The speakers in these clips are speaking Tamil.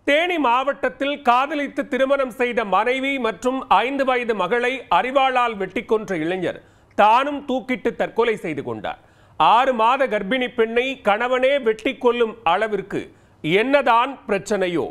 தேனி மாவட்டத்தில் காதலித்து திருமணம் செய்த மனைவி மற்றும் ஐந்து வயது மகளை அரிவாளால் வெட்டி கொன்ற இளைஞர் தானும் தூக்கிட்டு தற்கொலை செய்து கொண்டார் ஆறு மாத கர்ப்பிணி பெண்ணை கணவனே வெட்டி கொல்லும் அளவிற்கு என்னதான் பிரச்சனையோ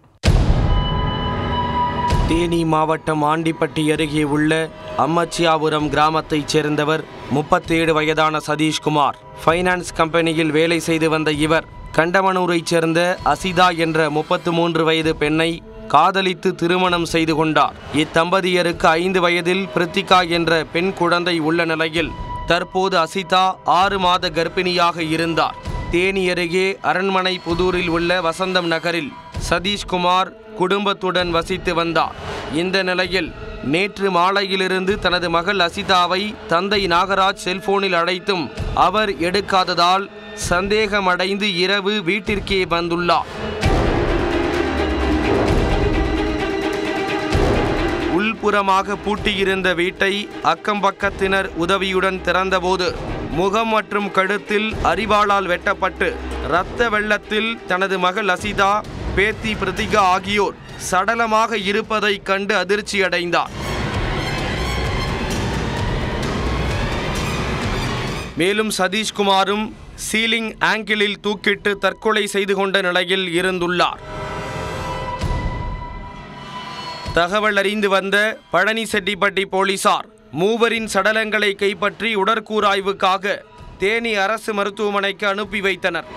தேனி மாவட்டம் ஆண்டிப்பட்டி அருகே உள்ள அம்மச்சியாபுரம் கிராமத்தைச் சேர்ந்தவர் முப்பத்தேழு வயதான சதீஷ்குமார் ஃபைனான்ஸ் கம்பெனியில் வேலை செய்து வந்த இவர் கண்டமனூரைச் சேர்ந்த அசிதா என்ற முப்பத்து மூன்று வயது பெண்ணை காதலித்து திருமணம் செய்து கொண்டார் இத்தம்பதியருக்கு ஐந்து வயதில் பிரித்திகா என்ற பெண் குழந்தை உள்ள நிலையில் தற்போது அசிதா ஆறு மாத கர்ப்பிணியாக இருந்தார் தேனி அருகே அரண்மனை புதூரில் உள்ள வசந்தம் நகரில் சதீஷ்குமார் குடும்பத்துடன் வசித்து வந்தார் இந்த நிலையில் நேற்று மாலையிலிருந்து தனது மகள் அசிதாவை தந்தை நாகராஜ் செல்போனில் அழைத்தும் அவர் எடுக்காததால் சந்தேகமடைந்து இரவு வீட்டிற்கே வந்துள்ளார் உள்புறமாக பூட்டியிருந்த வீட்டை அக்கம்பக்கத்தினர் உதவியுடன் திறந்தபோது முகம் மற்றும் கழுத்தில் அரிவாளால் வெட்டப்பட்டு இரத்த வெள்ளத்தில் தனது மகள் அசிதா பேத்தி பிரதிகா ஆகியோர் சடலமாக இருப்பதைக் கண்டு அதிர்ச்சியடைந்தார் மேலும் சதீஷ்குமாரும் சீலிங் ஆங்கிளில் தூக்கிட்டு தற்கொலை செய்து கொண்ட நிலையில் இருந்துள்ளார் தகவல் அறிந்து வந்த பழனிசெட்டிப்பட்டி போலீசார் மூவரின் சடலங்களை கைப்பற்றி உடற்கூறாய்வுக்காக தேனி அரசு மருத்துவமனைக்கு அனுப்பி வைத்தனர்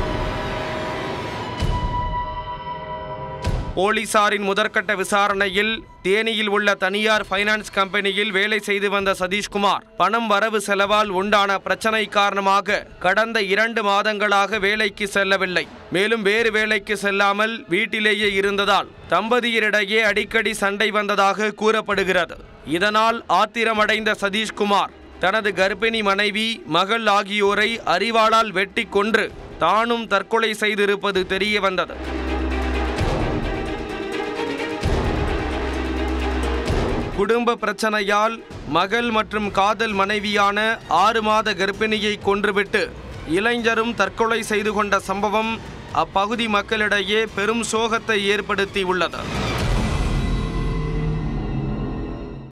போலீசாரின் முதற்கட்ட விசாரணையில் தேனியில் உள்ள தனியார் ஃபைனான்ஸ் கம்பெனியில் வேலை செய்து வந்த சதீஷ்குமார் பணம் வரவு செலவால் உண்டான பிரச்சனை காரணமாக கடந்த இரண்டு மாதங்களாக வேலைக்கு செல்லவில்லை மேலும் வேறு வேலைக்கு செல்லாமல் வீட்டிலேயே இருந்ததால் தம்பதியரிடையே அடிக்கடி சண்டை வந்ததாக கூறப்படுகிறது இதனால் ஆத்திரமடைந்த சதீஷ்குமார் தனது கர்ப்பிணி மனைவி மகள் ஆகியோரை அரிவாளால் வெட்டி கொன்று தானும் தற்கொலை செய்திருப்பது தெரிய வந்தது குடும்ப பிரச்சனையால் மகள் மற்றும் காதல் மனைவியான ஆறு மாத கர்ப்பிணியை கொன்றுவிட்டு இளைஞரும் தற்கொலை செய்து கொண்ட சம்பவம் அப்பகுதி மக்களிடையே பெரும் சோகத்தை ஏற்படுத்தி உள்ளது